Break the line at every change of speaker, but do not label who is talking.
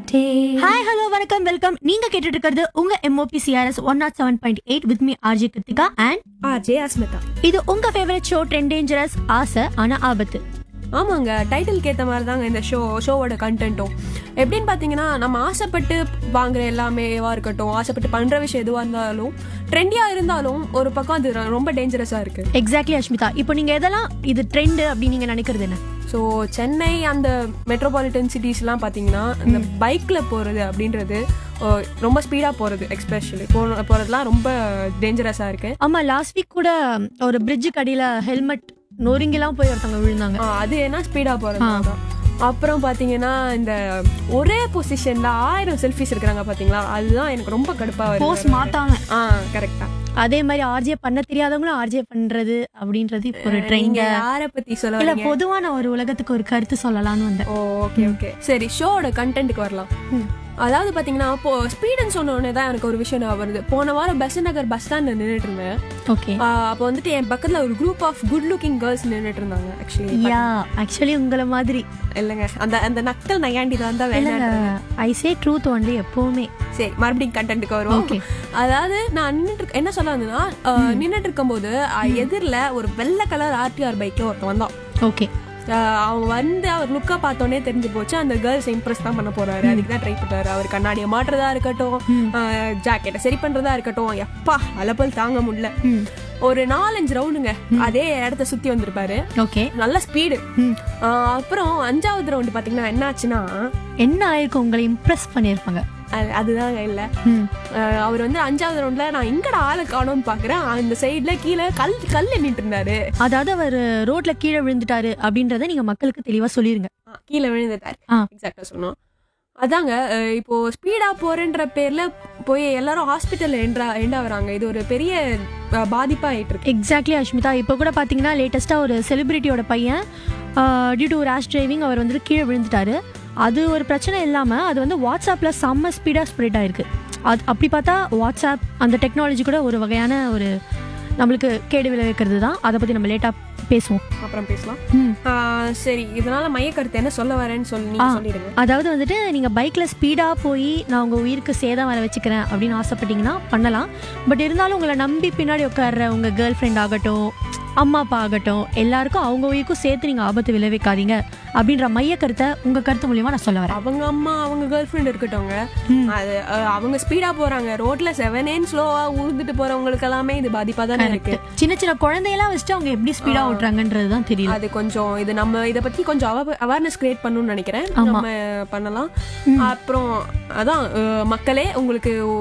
காற்றே
hi hello வணக்கம் welcome நீங்க கேட்டுட்டு இருக்கிறது உங்க MOP CRS one nought seven point eight with me RJ Kiruthika and
RJ Asmitha
இது உங்க ஃபேவரட் ஷோ ட்ரெண்ட் டேஞ்சரஸ் ஆசை ஆனா ஆபத்து
ஆமாங்க டைட்டிலுக்கு ஏற்ற மாதிரி தாங்க இந்த ஷோ ஷோவோட கண்டென்ட்டும் எப்படின்னு பார்த்தீங்கன்னா நம்ம ஆசைப்பட்டு வாங்குற எல்லாமேவா இருக்கட்டும் ஆசைப்பட்டு பண்ணுற விஷயம் எதுவாக இருந்தாலும் ட்ரெண்டியாக இருந்தாலும் ஒரு பக்கம் அது ரொ- ரொம்ப டேஞ்சரஸாக இருக்கு
எக்ஸாக்ட்லி அஷ்மிதா இப்போ நீங்க எதெல்லாம் இது ட்ரெண்ட் அப்படின்னு நீங்க நினைக்கிறது என்ன
ஸோ சென்னை அந்த மெட்ரோபாலிட்டன் சிட்டிஸ்லாம் பார்த்தீங்கன்னா இந்த பைக்கில் போகிறது அப்படின்றது அஹ், ரொம்ப ஸ்பீடாக போகிறது எக்ஸ்பெஷலி போ போகிறதுலாம் ரொம்ப டேஞ்சரஸாக இருக்கு
ஆமா லாஸ்ட் வீக் கூட ஒரு பிரிட்ஜு கடியில ஹெல்மெட் நொறுங்கிலாம் போய் ஒருத்தவங்க விழுந்தாங்க
ஆ, அது என்ன ஸ்பீடாக போகிறது அப்புறம் பார்த்தீங்கன்னா இந்த ஒரே பொசிஷனில் ஆயிரம் செல்ஃபிஸ் இருக்கிறாங்க பார்த்தீங்களா அதுதான் எனக்கு ரொம்ப கடுப்பாக
போஸ்
வருது
மாத்தாம
ஆ கரெக்டா
அதே மாதிரி ஆர்ஜே பண்ண தெரியாதவங்களும் ஆர்ஜே பண்றது அப்படின்றது இப்போ ஒரு ட்ரெண்ட்
நீங்க யார பத்தி சொல்ல
இல்ல
வரீங்க
பொதுவான ஒரு உலகத்துக்கு ஒரு கருத்து சொல்லலாம்னு வந்தேன்
ஓகே ஓகே சரி ஷோவோட கண்டென்ட்க்கு வரலாம் அதாவது பாத்தீங்கன்னா இப்போ ஸ்பீடுன்னு சொன்ன உடனே தான் எனக்கு ஒரு விஷயம் ஞாபகம் வருது போன வாரம் பெசன் நகர் பஸ் ஸ்டாண்ட்ல நின்றுட்டு இருந்தேன்
ஓகே
ஆ, அப்போ வந்துட்டு என் பக்கத்துல ஒரு group of good looking girls நின்றுட்டு இருந்தாங்க ஆக்சுவலி
யா ஆக்சுவலி உங்களை மாதிரி
இல்லைங்க அந்த அந்த நக்கல் நையாண்டி தான் தான்
இல்லங்க
வேணாம்
ஐ சே ட்ரூத் ஒன்லி எப்பவுமே
சரி மறுபடியும் கண்டென்ட்டுக்கு வருவோம்
Okay.
அதாவது நான் நின்னுட்டு இருக்க- என்ன சொல்ல வந்தேன்னா நின்றுட்டு இருக்கும்போது எதிரில் ஒரு வெள்ளை கலர் ஆர்டிஆர் பைக்ல ஒருத்தன் வந்தான்
ஓகே
ஆஹ் அவன் வந்து அவர் லுக்கை பார்த்தோன்னே தெரிஞ்சு போச்சு அந்த கேர்ள்ஸ் இம்ப்ரெஸ் தான் பண்ண போறாரு அதுக்கு தான் ட்ரை பண்றாரு அவர் கண்ணாடியை மாட்டுறதா இருக்கட்டும் ஜாக்கெட்டை சரி பண்றதா இருக்கட்டும் எப்பா அலப்பல் தாங்க முடியல ஒரு நாலஞ்சு ரவுண்டுங்க அதே இடத்த சுத்தி வந்திருப்பாரு
ஓகே
நல்ல ஸ்பீடு அப்புறம் அஞ்சாவது ரவுண்டு பாத்தீங்கன்னா என்ன ஆச்சுன்னா
என்ன ஆயிருக்கும் உங்களை இம்ப்ரெஸ் பண்ணிருப்பாங்க
அது- அதுதாங்க இல்ல
ம்.
ஆஹ் அவர் வந்து அஞ்சாவது ரவுண்ட்ல நான் எங்கடா ஆளை காணோம்னு பாக்குறேன் அந்த சைடுல கீழே கல் கல் எண்ணிட்டு இருந்தாரு
அதாவது அவர் ரோட்ல கீழே விழுந்துட்டாரு அப்படின்றத நீங்க மக்களுக்கு தெளிவா சொல்லிருங்க
ஆ, கீழே விழுந்துட்டாரு
ஆ.
எக்ஸாக்டா சொன்னோம் அதாங்க அஹ், இப்போ ஸ்பீடா போறேன்ற பேர்ல போய் எல்லாரும் ஹாஸ்பிட்டல்ல எண்டா எண்டா வராங்க இது ஒரு பெரிய அஹ், பாதிப்பா ஆயிட்டு இருக்கு
எக்ஸாக்ட்லி அஷ்மிதா இப்போ கூட பாத்தீங்கன்னா லேட்டஸ்டா ஒரு செலிபிரிட்டியோட பையன் டியூ டு ரேஷ் டிரைவிங் அவர் வந்துட்டு கீழே விழுந்துட்டாரு அது ஒரு பிரச்சனை இல்லாம அது வந்து வாட்ஸ்அப்ல செம்ம ஸ்பீடா ஸ்ப்ரெட் ஆயிருக்கு அது அப்படி பார்த்தா வாட்ஸ்அப் அந்த டெக்னாலஜி கூட ஒரு வகையான ஒரு நம்மளுக்கு கேடு விளைவிக்கிறது தான் அதை பத்தி நம்ம லேட்டா பேசுவோம்
அப்புறம் பேசலாம்
ம்.
ஆ, சரி இதனால மைய கருத்து என்ன சொல்ல வரேன்னு சொல்லி நீங்க சொல்லிடுங்க
அதாவது வந்துட்டு நீங்கள் பைக்கில் ஸ்பீடாக போய் நான் உங்கள் உயிருக்கு சேதம் வர வச்சுக்கிறேன் அப்படின்னு ஆசைப்பட்டீங்கன்னா பண்ணலாம் பட் இருந்தாலும் உங்களை நம்பி பின்னாடி உட்கார்ற உங்கள் கேர்ள் ஃப்ரெண்ட் ஆகட்டும் அம்மா அப்பா ஆகட்டும் எல்லாருக்கும் அவங்க உயிருக்கும் சேர்த்து நீங்கள் ஆபத்து விளைவிக்காதீங்க அப்படின்ற மைய கருத்தை உங்கள் கருத்து மூலியமா நான் சொல்ல வரேன்
அவங்க அம்மா அவங்க கேர்ள் ஃப்ரெண்ட் இருக்கட்டும்
ம்.
அது அஹ், அவங்க ஸ்பீடா போறாங்க ரோட்ல செவன் ஏன் ஸ்லோவா ஊர்ந்துட்டு போறவங்களுக்கு எல்லாமே இது பாதிப்பா தானே இருக்கு
சின்ன சின்ன குழந்தையெல்லாம் வச்சுட்டு அவங்க எப்படி ஸ்பீடாக ஓட்டுறாங்கன்றது தான் தெரியல
அது கொஞ்சம் இது நம்ம இத பத்தி கொஞ்சம் அவேர்னஸ் கிரியேட் பண்ணணும்னு நினைக்கிறேன்
ஆமா.
நம்ம பண்ணலாம் அப்புறம் அதான் அஹ், மக்களே உங்களுக்கு